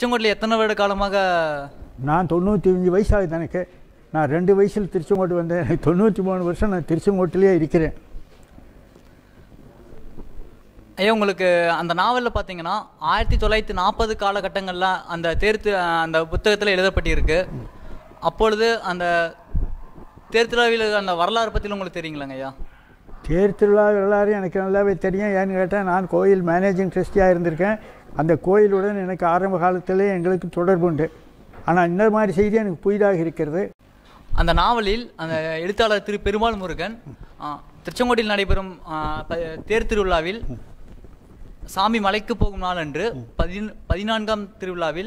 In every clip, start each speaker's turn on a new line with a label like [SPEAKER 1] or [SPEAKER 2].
[SPEAKER 1] திருச்செங்கோட்டில் எத்தனை வருட காலமாக
[SPEAKER 2] நான் தொண்ணூற்றி அஞ்சு வயசாகுது எனக்கு நான் ரெண்டு வயசில் திருச்செங்கோட்டு வந்தேன் எனக்கு தொண்ணூற்றி மூணு வருஷம் நான் திருச்செங்கோட்டிலே இருக்கிறேன்
[SPEAKER 1] ஐயா உங்களுக்கு அந்த நாவலில் பார்த்தீங்கன்னா ஆயிரத்தி தொள்ளாயிரத்தி நாற்பது காலகட்டங்களில் அந்த தேர்த்து அந்த புத்தகத்தில் எழுதப்பட்டிருக்கு அப்பொழுது அந்த தேர்திருவிழாவில் அந்த வரலாறு பற்றியில் உங்களுக்கு தெரியுங்களாங்க ஐயா
[SPEAKER 2] தேர் திருவிழா எல்லாரும் எனக்கு நல்லாவே தெரியும் ஏன்னு கேட்டால் நான் கோயில் மேனேஜிங் ட்ரஸ்டியாக இருந்திருக்கேன் அந்த கோயிலுடன் எனக்கு ஆரம்ப காலத்திலே எங்களுக்கு தொடர்பு உண்டு ஆனால் இந்த மாதிரி செய்தி எனக்கு புதிதாக இருக்கிறது
[SPEAKER 1] அந்த நாவலில் அந்த எழுத்தாளர் திரு பெருமாள் முருகன் ஆ, திருச்செங்கோட்டில் நடைபெறும் ஆ, ப- தேர் திருவிழாவில் சாமி மலைக்கு போகும் நாள் அன்று பதின் பதினான்காம் திருவிழாவில்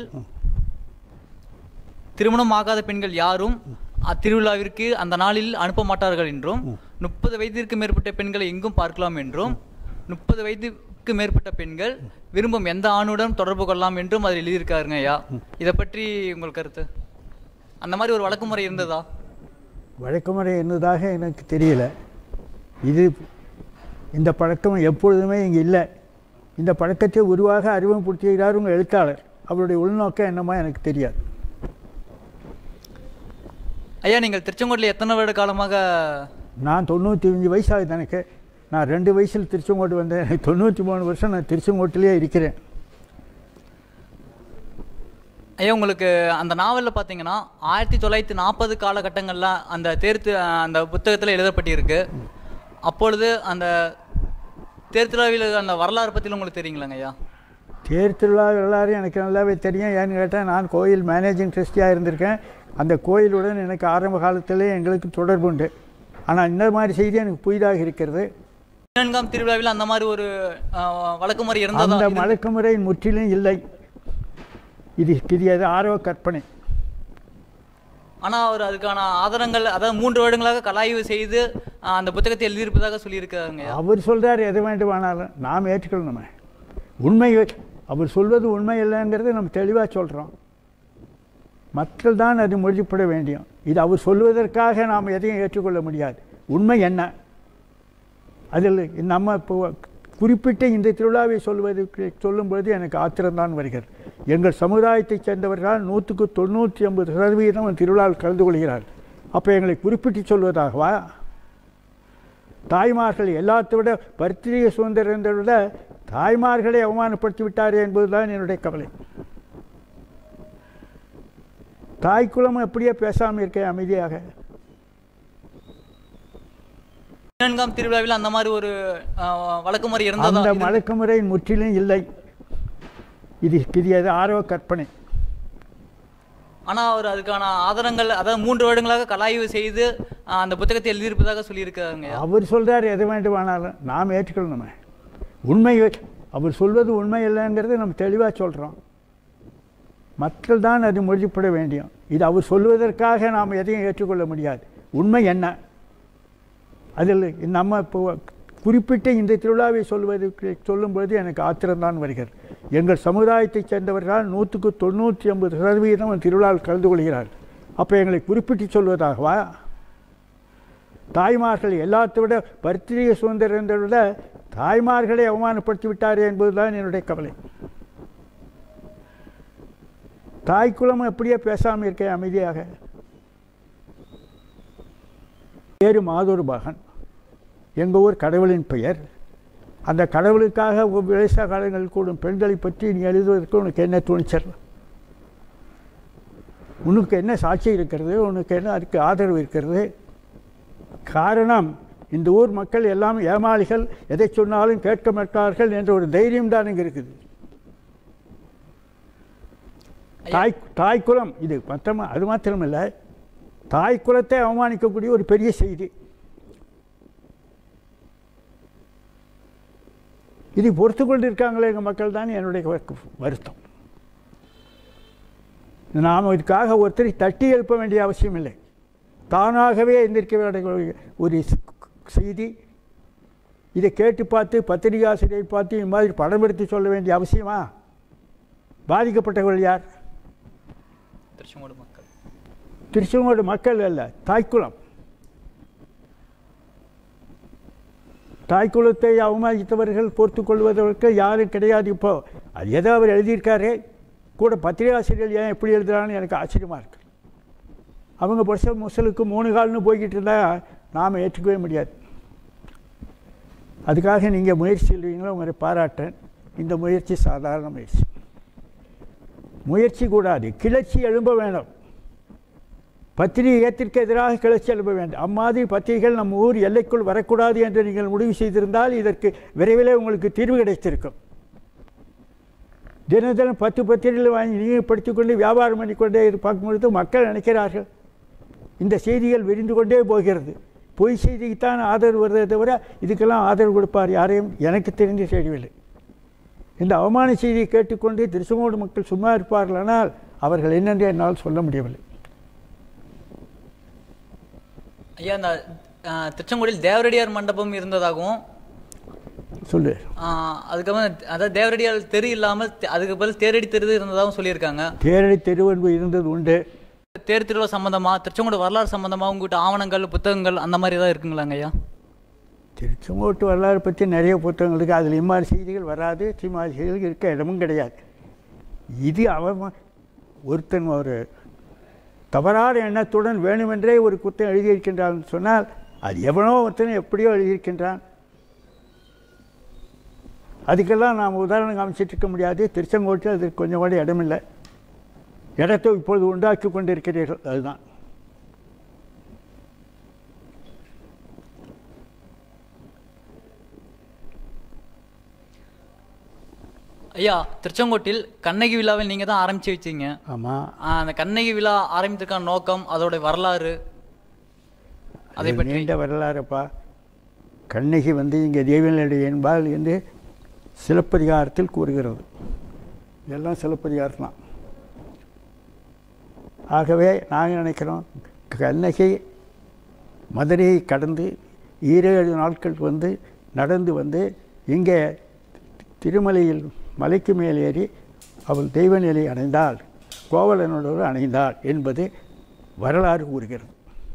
[SPEAKER 1] திருமணம் ஆகாத பெண்கள் யாரும் அத்திருவிழாவிற்கு அந்த நாளில் அனுப்ப மாட்டார்கள் என்றும் முப்பது வயதிற்கு மேற்பட்ட பெண்களை எங்கும் பார்க்கலாம் என்றும் முப்பது வயதுக்கு மேற்பட்ட பெண்கள் விரும்பும் எந்த ஆணுடன் தொடர்பு கொள்ளலாம் என்றும் அதில் எழுதியிருக்காருங்க ஐயா இதை பற்றி உங்கள் கருத்து அந்த மாதிரி ஒரு வழக்கு முறை இருந்ததா
[SPEAKER 2] வழக்கமுறை என்னதாக எனக்கு தெரியல இது இந்த பழக்கம் எப்பொழுதுமே இங்கே இல்லை இந்த பழக்கத்தை உருவாக அறிமுகப்படுத்துகிறார் உங்கள் எழுத்தாளர் அவருடைய உள்நோக்கம் என்னமா எனக்கு தெரியாது
[SPEAKER 1] ஐயா நீங்கள் திருச்செங்கோட்டில் எத்தனை வருட காலமாக
[SPEAKER 2] நான் தொண்ணூற்றி அஞ்சு வயசாகுது எனக்கு நான் ரெண்டு வயசில் திருச்செங்கோட்டு வந்தேன் எனக்கு தொண்ணூற்றி மூணு வருஷம் நான் திருச்செங்கோட்டிலே இருக்கிறேன்
[SPEAKER 1] ஐயா உங்களுக்கு அந்த நாவலில் பார்த்தீங்கன்னா ஆயிரத்தி தொள்ளாயிரத்தி நாற்பது காலகட்டங்களில் அந்த தேர்த்து அந்த புத்தகத்தில் எழுதப்பட்டிருக்கு அப்பொழுது அந்த தேர்திருவிழாவில் அந்த வரலாறு பற்றியில் உங்களுக்கு தெரியுங்களாங்க ஐயா
[SPEAKER 2] தேர் திருவிழா எல்லாரும் எனக்கு நல்லாவே தெரியும் ஏன்னு கேட்டால் நான் கோயில் மேனேஜிங் ட்ரஸ்டியாக இருந்திருக்கேன் அந்த கோயிலுடன் எனக்கு ஆரம்ப காலத்திலே எங்களுக்கு தொடர்பு உண்டு ஆனால் இந்த மாதிரி செய்தி எனக்கு புதிதாக இருக்கிறது
[SPEAKER 1] பதினான்காம் திருவிழாவில் அந்த மாதிரி ஒரு ஆ, வழக்கு முறை இருந்ததா
[SPEAKER 2] அந்த
[SPEAKER 1] இருந்து-
[SPEAKER 2] வழக்குமுறை முற்றிலும் இல்லை இது இது ஆரவ கற்பனை
[SPEAKER 1] ஆனால் அவர் அதுக்கான ஆதாரங்கள் அதாவது மூன்று வருடங்களாக கலாய்வு செய்து ஆ, அந்த புத்தகத்தை எழுதியிருப்பதாக சொல்லியிருக்காங்க ஐயா
[SPEAKER 2] அவர் சொல்றார் எது வேண்டுமானாலும் நாம் ஏற்றுக்கொள்ளணுமே உண்மை அவர் சொல்வது உண்மை இல்லைங்கிறத நம்ம தெளிவாக சொல்கிறோம் மக்கள் தான் அது மொழிப்பட வேண்டியும் இது அவர் சொல்வதற்காக நாம் எதையும் ஏற்றுக்கொள்ள முடியாது உண்மை என்ன அதில் நம்ம இப்போ குறிப்பிட்ட இந்த திருவிழாவை சொல்வதற்கு சொல்லும்போது எனக்கு ஆத்திரம்தான் வருகிறது எங்கள் சமுதாயத்தைச் சேர்ந்தவர்கள் நூற்றுக்கு தொண்ணூற்றி ஐம்பது சதவீதம் அந்த திருவிழாவில் கலந்து கொள்கிறார் அப்போ எங்களை குறிப்பிட்டு சொல்வதாகவா தாய்மார்கள் எல்லாத்தை விட பர்த்திரிக சுதந்திரத்தை விட தாய்மார்களை அவமானப்படுத்தி விட்டாரே என்பதுதான் என்னுடைய கவலை தாய் குலம் அப்படியே பேசாமல் இருக்க அமைதியாக
[SPEAKER 1] பதினான்காம் திருவிழாவில் அந்த மாதிரி ஒரு ஆ, வழக்கு முறை இருந்ததா
[SPEAKER 2] அந்த
[SPEAKER 1] இருந்து-
[SPEAKER 2] வழக்குமுறை முற்றிலும் இல்லை இது இது ஆரவ கற்பனை
[SPEAKER 1] ஆனால் அவர் அதுக்கான ஆதாரங்கள் அதாவது மூன்று வருடங்களாக கலாய்வு செய்து ஆ, அந்த புத்தகத்தை எழுதியிருப்பதாக சொல்லியிருக்காங்க ஐயா
[SPEAKER 2] அவர் சொல்றார் எது வேண்டுமானாலும் நாம் ஏற்றுக்கொள்ளணுமே உண்மை அவர் சொல்வது உண்மை இல்லைங்கிறத நம்ம தெளிவாக சொல்கிறோம் மக்கள் தான் அது மொழிப்பட வேண்டியும் இது அவர் சொல்வதற்காக நாம் எதையும் ஏற்றுக்கொள்ள முடியாது உண்மை என்ன அதில் நம்ம இப்போ குறிப்பிட்ட இந்த திருவிழாவை சொல்வதற்கு சொல்லும்போது எனக்கு ஆத்திரம்தான் வருகிறது எங்கள் சமுதாயத்தைச் சேர்ந்தவர்கள் நூற்றுக்கு தொண்ணூற்றி ஐம்பது சதவீதம் அந்த திருவிழாவில் கலந்து கொள்கிறார்கள் அப்போ எங்களை குறிப்பிட்டு சொல்வதாகவா தாய்மார்கள் எல்லாத்தை விட பர்த்திரிக சுதந்திரத்தை விட தாய்மார்களை அவமானப்படுத்தி விட்டாரே என்பதுதான் என்னுடைய கவலை தாய்க்குலம் அப்படியே பேசாமல் இருக்க அமைதியாக பேரு மாதொரு பாகன் எங்கள் ஊர் கடவுளின் பெயர் அந்த கடவுளுக்காக விவசாய காலங்கள் கூடும் பெண்களை பற்றி நீ எழுதுவதற்கு உனக்கு என்ன துணிச்சல் உனக்கு என்ன சாட்சி இருக்கிறது உனக்கு என்ன அதுக்கு ஆதரவு இருக்கிறது காரணம் இந்த ஊர் மக்கள் எல்லாம் ஏமாளிகள் எதை சொன்னாலும் கேட்க மாட்டார்கள் என்ற ஒரு தைரியம் தான் இங்கே இருக்குது தாய் தாய் குலம் இது மற்றமா அது மாத்திரமில்லை தாய் குலத்தை அவமானிக்கக்கூடிய ஒரு பெரிய செய்தி இதை பொறுத்து கொண்டு இருக்காங்களே எங்கள் மக்கள் தான் என்னுடைய வ- வருத்தம் நாம் இதுக்காக ஒருத்தரை தட்டி எழுப்ப வேண்டிய அவசியம் இல்லை தானாகவே எந்திருக்க வேண்டிய ஒரு ஸ்- செய்தி இதை கேட்டு பார்த்து பத்திரிகை ஆசிரியரை பார்த்து இந்த மாதிரி படம் எடுத்து சொல்ல வேண்டிய அவசியமா பாதிக்கப்பட்டவர்கள் யார்
[SPEAKER 1] திருச்செங்கோடு மக்கள்
[SPEAKER 2] திருச்செங்கோடு மக்கள் அல்ல தாய்க்குளம் தாய்க்குலத்தை அவமானித்தவர்கள் பொறுத்து கொள்வதற்கு யாரும் கிடையாது இப்போ அது ஏதோ அவர் எழுதியிருக்காரு கூட பத்திரிகை ஆசிரியர்கள் ஏன் எப்படி எழுதுறான்னு எனக்கு ஆச்சரியமாக இருக்குது அவங்க புருஷ முசலுக்கு மூணு கால்னு போய்கிட்டு இருந்தால் நாம் ஏற்றுக்கவே முடியாது அதுக்காக நீங்கள் முயற்சி செய்வீங்களோ உங்களை பாராட்டேன் இந்த முயற்சி சாதாரண முயற்சி முயற்சி கூடாது கிளர்ச்சி எழும்ப வேணும் பத்திரிகையத்திற்கு எதிராக கிளர்ச்சி எழுப்ப வேண்டும் அம்மாதிரி பத்திரிகைகள் நம்ம ஊர் எல்லைக்குள் வரக்கூடாது என்று நீங்கள் முடிவு செய்திருந்தால் இதற்கு விரைவிலே உங்களுக்கு தீர்வு கிடைத்திருக்கும் தினம் தினம் பத்து பத்திரிகைகள் வாங்கி நீங்கள் படித்துக்கொண்டு வியாபாரம் பண்ணிக்கொண்டே இரு- பார்க்கும்பொழுது மக்கள் நினைக்கிறார்கள் இந்த செய்திகள் விரிந்து கொண்டே போகிறது பொய் செய்திக்குத்தான் ஆதரவு வருதே தவிர இதுக்கெல்லாம் ஆதரவு கொடுப்பார் யாரையும் எனக்கு தெரிந்து தெரியவில்லை இந்த அவமான செய்தியை கேட்டுக்கொண்டு திருச்செங்கோடு மக்கள் சும்மா இருப்பார்களானால் அவர்கள் என்னென்று என்னால் சொல்ல முடியவில்லை
[SPEAKER 1] ஐயா இந்த ஆஹ், திருச்செங்கோடில் தேவரடியார் மண்டபம் இருந்ததாகவும்
[SPEAKER 2] சொல்லு
[SPEAKER 1] ஆஹ், அதுக்கப்புறம் அதாவது தேவரடியார் தெரு இல்லாமல் தே- அதுக்கு பதில் தேரடி தெரு இருந்ததாகவும் சொல்லியிருக்காங்க
[SPEAKER 2] தேரடி தெருவன்பு இருந்தது உண்டு
[SPEAKER 1] தேர் திருவிழா சம்பந்தமா திருச்செங்கோடு வரலாறு சம்பந்தமா உங்ககிட்ட ஆவணங்கள் புத்தகங்கள் அந்த மாதிரி ஏதாவது இருக்குங்களாங்க ஐயா
[SPEAKER 2] திருச்செங்கோட்டு வரலாறு பற்றி நிறைய புத்தகங்கள் இருக்குது அதில் இம்மாதிரி செய்திகள் வராது இம்மாதிரி செய்திகள் இருக்க இடமும் கிடையாது இது அவன் ஒருத்தன் ஒரு தவறான எண்ணத்துடன் வேணுமென்றே ஒரு குத்தம் எழுதியிருக்கின்றான் சொன்னால் அது எவனோ ஒருத்தன் எப்படியோ எழுதியிருக்கின்றான் அதுக்கெல்லாம் நாம் உதாரணம் காமிச்சிட்டு இருக்க முடியாது திருச்செங்கோட்டில் அதுக்கு கொஞ்சம் கூட இடமில்லை இடத்தை இப்பொழுது உண்டாக்கி கொண்டிருக்கிறீர்கள் அதுதான்
[SPEAKER 1] ஐயா திருச்செங்கோட்டில் கண்ணகி விழாவை நீங்க தான் ஆரம்பிச்சு வச்சீங்க
[SPEAKER 2] ஆமாம்
[SPEAKER 1] ஆஹ், அந்த கண்ணகி விழா ஆரம்பித்திருக்கான நோக்கம் அதோட வரலாறு அதை
[SPEAKER 2] அது
[SPEAKER 1] பற்றி
[SPEAKER 2] நீண்ட வரலாறுப்பா கண்ணகி வந்து இங்கே தேவியனுடைய என்பால் என்று சிலப்பதிகாரத்தில் கூறுகிறது இதெல்லாம் சிலப்பதிகாரம் தான் ஆகவே நாங்கள் நினைக்கிறோம் கண்ணகி மதுரையை கடந்து ஈரேழு நாட்கள் வந்து நடந்து வந்து இங்கே திருமலையில் மலைக்கு மேல் ஏறி அவள் தெய்வ நிலை அடைந்தாள் கோவலனோடு அணைந்தாள் என்பது வரலாறு கூறுகிறது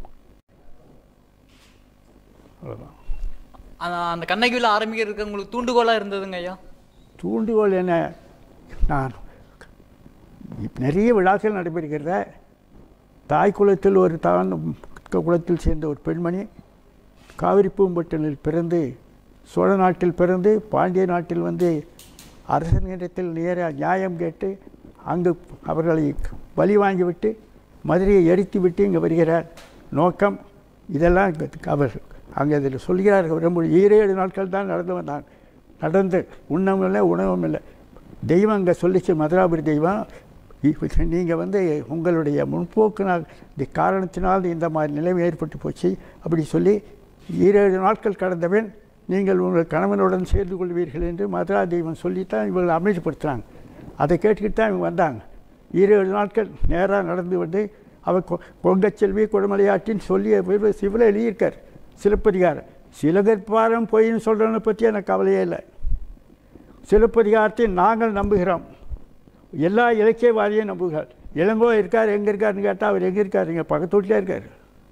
[SPEAKER 2] அவ்வளோதான்
[SPEAKER 1] அந்த- அந்த கண்ணகி விழா ஆரம்பிக்கிறதுக்கு உங்களுக்கு தூண்டுகோலா இருந்ததுங்க ஐயா
[SPEAKER 2] தூண்டுகோல் என்ன நான் இப்ப நிறைய விழாக்கள் நடைபெறுகிறத தாய் குலத்தில் ஒரு தான் குலத்தில் சேர்ந்த ஒரு பெண்மணி காவிரி பூம்பட்டினில் பிறந்து சோழ நாட்டில் பிறந்து பாண்டிய நாட்டில் வந்து அரசனிடத்தில் நேர நியாயம் கேட்டு அங்கு அவர்களை பலி வாங்கிவிட்டு மதுரையை எரித்து விட்டு இங்கே வருகிறார் நோக்கம் இதெல்லாம் இங்க அவர் அங்கே இதில் சொல்கிறார்கள் ரொம்ப ஈரேழு நாட்கள் தான் நடந்து வந்தான் நடந்து உண்ணவும் இல்லை உணவும் இல்லை தெய்வம் அங்கே சொல்லிச்சு மதுராபுரி தெய்வம் நீங்கள் வந்து உங்களுடைய முன்போக்கினால் இந்த காரணத்தினால் இந்த மாதிரி நிலைமை ஏற்பட்டு போச்சு அப்படி சொல்லி ஈரேழு நாட்கள் கடந்தபின் நீங்கள் உங்கள் கணவனுடன் சேர்ந்து கொள்வீர்கள் என்று மதுரா தெய்வம் சொல்லித்தான் இவங்களை அமைதிப்படுத்துகிறாங்க அதை கேட்டுக்கிட்டு தான் இவங்க வந்தாங்க ஈரேழு நாட்கள் நேராக நடந்து வந்து அவர் கொ கொங்கச்செல்வி கொடுமலையாட்டின்னு சொல்லி இவர் சிவல எழுதியிருக்கார் சிலப்பதிகாரம் சிலகற்பாரம் பொய்ன்னு சொல்கிறவனை பற்றி எனக்கு கவலையே இல்லை சிலப்பதிகாரத்தை நாங்கள் நம்புகிறோம் எல்லா இலக்கியவாதியும் நம்புகிறார் இளங்கோ இருக்கார் எங்கே இருக்காருன்னு கேட்டால் அவர் எங்கே இருக்கார் இங்கே பக்கத்து வீட்டிலே இருக்கார்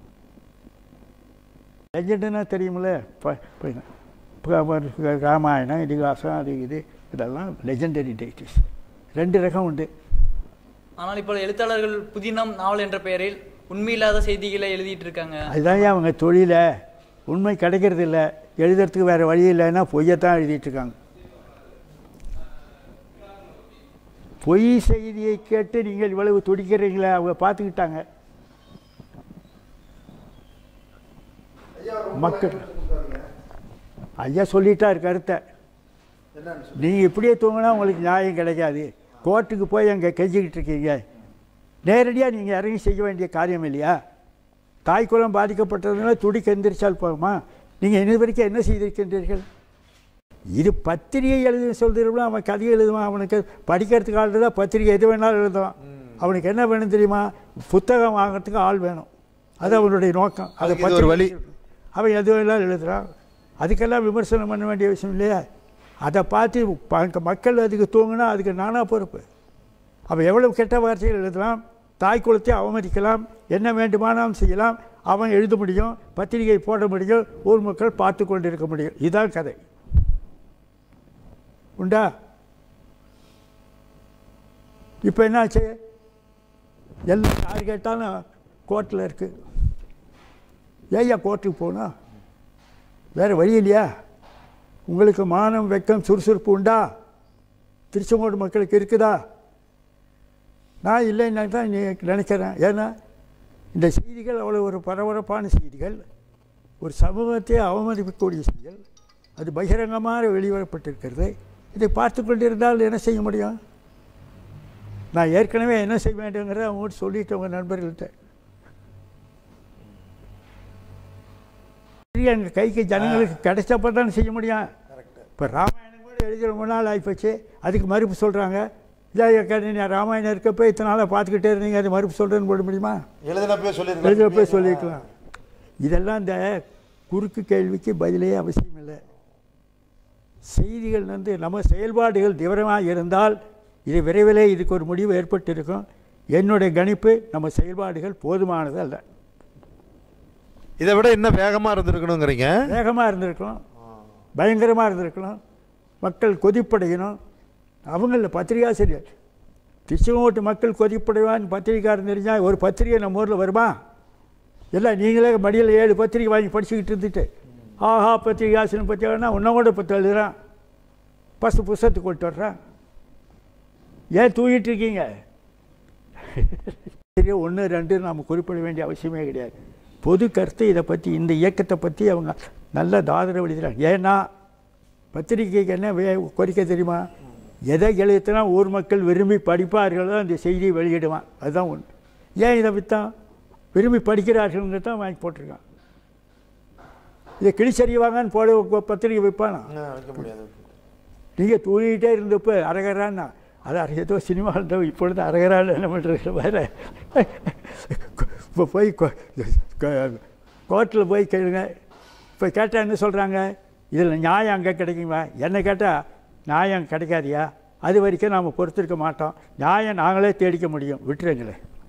[SPEAKER 2] லெஜெண்டுன்னா தெரியுமில்ல ப- ப- ப- ப- ராமாயணம் இதிகாசம் அது இது இதெல்லாம் லெஜெண்டரி டைட்டிஸ் ரெண்டு ரகம் உண்டு
[SPEAKER 1] ஆனால் இப்போ எழுத்தாளர்கள் புதினம் நாவல் என்ற பெயரில் உண்மையில்லாத செய்திகளை எழுதிட்டு இருக்காங்க
[SPEAKER 2] அதுதான் அவங்க தொழில உண்மை கிடைக்கிறது இல்லை எழுதுறதுக்கு வேறு வழி இல்லைன்னா பொய்யத்தான் எழுதிட்டு இருக்காங்க பொய் செய்தியை கேட்டு நீங்கள் இவ்வளவு துடிக்கிறீங்களே அவங்க பார்த்துக்கிட்டாங்க மக்கள் ஐயா சொல்லிட்டார் கருத்தை நீங்கள் இப்படியே தூங்கினா உங்களுக்கு நியாயம் கிடைக்காது கோர்ட்டுக்கு போய் அங்கே கெஞ்சிக்கிட்டு இருக்கீங்க நேரடியாக நீங்கள் இறங்கி செய்ய வேண்டிய காரியம் இல்லையா தாய்க்குளம் பாதிக்கப்பட்டதுனால துடிக்க எந்திரிச்சால் போகுமா நீங்கள் இது வரைக்கும் என்ன செய்திருக்கின்றீர்கள் இது பத்திரிகை எழுதி சொல்கிறவங்களும் அவன் கதை எழுதுவான் அவனுக்கு படிக்கிறதுக்கு ஆள் தான் பத்திரிகை எது வேணாலும் எழுதுவான் அவனுக்கு என்ன வேணும் தெரியுமா புத்தகம் வாங்குறதுக்கு ஆள் வேணும் அது அவனுடைய நோக்கம் அதை
[SPEAKER 3] அதுக்கு இது ஒரு வழி.
[SPEAKER 2] அவன் எது வேணாலும் எழுதுறான் அதுக்கெல்லாம் விமர்சனம் பண்ண வேண்டிய விஷயம் இல்லையா அதை பார்த்து ப- மக்கள் அதுக்கு தூங்கினா அதுக்கு நானாக பொறுப்பு அவன் எவ்வளவு கெட்ட வார்த்தைகள் எழுதலாம் தாய் குலத்தை அவமதிக்கலாம் என்ன வேண்டுமானாலும் செய்யலாம் அவன் எழுத முடியும் பத்திரிகை போட முடியும் ஊர் மக்கள் பார்த்து கொண்டு இருக்க முடியும் இதுதான் கதை உண்டா இப்போ என்னாச்சு எல்லாம் யார் கேட்டாலும் கோர்ட்டில் இருக்குது ஏய்யா கோர்ட்டுக்கு போகணும் வேறு வழி இல்லையா உங்களுக்கு மானம் வெக்கம் சுறுசுறுப்பு உண்டா திருச்செங்கோடு மக்களுக்கு இருக்குதா நான் இல்லைன்னு தான் நீ நினைக்கிறேன் ஏன்னா இந்த செய்திகள் அவ்வளோ ஒரு பரபரப்பான செய்திகள் ஒரு சமூகத்தை அவமதிக்கக்கூடிய செய்திகள் அது பகிரங்கமாக வெளிவரப்பட்டிருக்கிறது இதை பார்த்து கொண்டிருந்தால் என்ன செய்ய முடியும் நான் ஏற்கனவே என்ன செய்ய வேண்டுங்கிறத அவங்ககிட்ட சொல்லிட்டு உங்கள் நண்பர்கள்ட்ட எங்கள் கைக்கு ஜனங்களுக்கு கிடைச்சப்ப தானே செய்ய முடியும் இப்போ ராமாயணம் கூட எழுதி ரொம்ப நாள் ஆகிப்போச்சு அதுக்கு மறுப்பு சொல்கிறாங்க இல்லை நான் ராமாயணம் இருக்கப்போ இத்தனை நாளாக பார்த்துக்கிட்டே இருந்தீங்க அது மறுப்பு சொல்கிறேன்னு போட முடியுமா
[SPEAKER 3] எழுதினப்பே
[SPEAKER 2] எழுதினப்பே
[SPEAKER 3] சொல்லியிருக்கலாம்
[SPEAKER 2] சொல்லிக்கலாம் இதெல்லாம் இந்த குறுக்கு கேள்விக்கு பதிலே அவசியம் இல்லை செய்திகள் வந்து நம்ம செயல்பாடுகள் தீவிரமாக இருந்தால் இது விரைவிலே இதுக்கு ஒரு முடிவு ஏற்பட்டிருக்கும் என்னுடைய கணிப்பு நம்ம செயல்பாடுகள் போதுமானது அல்ல
[SPEAKER 3] இதை விட இன்னும் வேகமாக இருந்திருக்கணுங்கிறீங்க
[SPEAKER 2] வேகமாக இருந்திருக்கலாம் பயங்கரமாக இருந்திருக்கலாம் மக்கள் கொதிப்படையணும் அவங்கள பத்திரிகாசிரியர் திருச்செங்கோட்டு மக்கள் கொதிப்படைவான்னு பத்திரிக்காரன் தெரிஞ்சால் ஒரு பத்திரிகை நம்ம ஊரில் வருமா எல்லாம் நீங்களே மடியில் ஏழு பத்திரிக்கை வாங்கி படிச்சுக்கிட்டு இருந்துட்டு ஆஹா பத்திரிகாசிரியன் பற்றி வேணா உன்ன கூட பற்றி எழுதுறான் பசு புஸ்தகத்துக்கு கொண்டு வர்றான் ஏன் தூங்கிட்டு இருக்கீங்க சரி ஒன்று ரெண்டு நாம் குறிப்பிட வேண்டிய அவசியமே கிடையாது பொது கருத்து இதை பற்றி இந்த இயக்கத்தை பற்றி அவங்க நல்ல ஆதரவு எழுதுறாங்க ஏன்னா பத்திரிகைக்கு என்ன வே கோரிக்கை தெரியுமா எதை எழுத்துனா ஊர் மக்கள் விரும்பி படிப்பார்களோ அந்த செய்தியை வெளியிடுவான் அதுதான் ஒன்று ஏன் இதை விற்றான் விரும்பி படிக்கிறார்கள்னு தான் வாங்கி போட்டிருக்கான் இதை கிழிச்சறிவாங்கன்னு போட பத்திரிகை வைப்பானா
[SPEAKER 3] வைக்க முடியாது
[SPEAKER 2] நீங்கள் தூங்கிட்டே இருந்தப்போ அரகரான்னா அது ஏதோ சினிமா இருந்தோம் இப்பொழுது அரகரான்னு என்ன பண்ணுறது வேறு இப்போ போய் கோர்ட்டில் போய் கேளுங்க இப்போ கேட்டால் என்ன சொல்கிறாங்க இதில் நியாயம் அங்கே கிடைக்குமா என்ன கேட்டால் நியாயம் கிடைக்காதியா அது வரைக்கும் நாம் பொறுத்திருக்க மாட்டோம் நியாயம் நாங்களே தேடிக்க முடியும் விட்டுருங்களேன்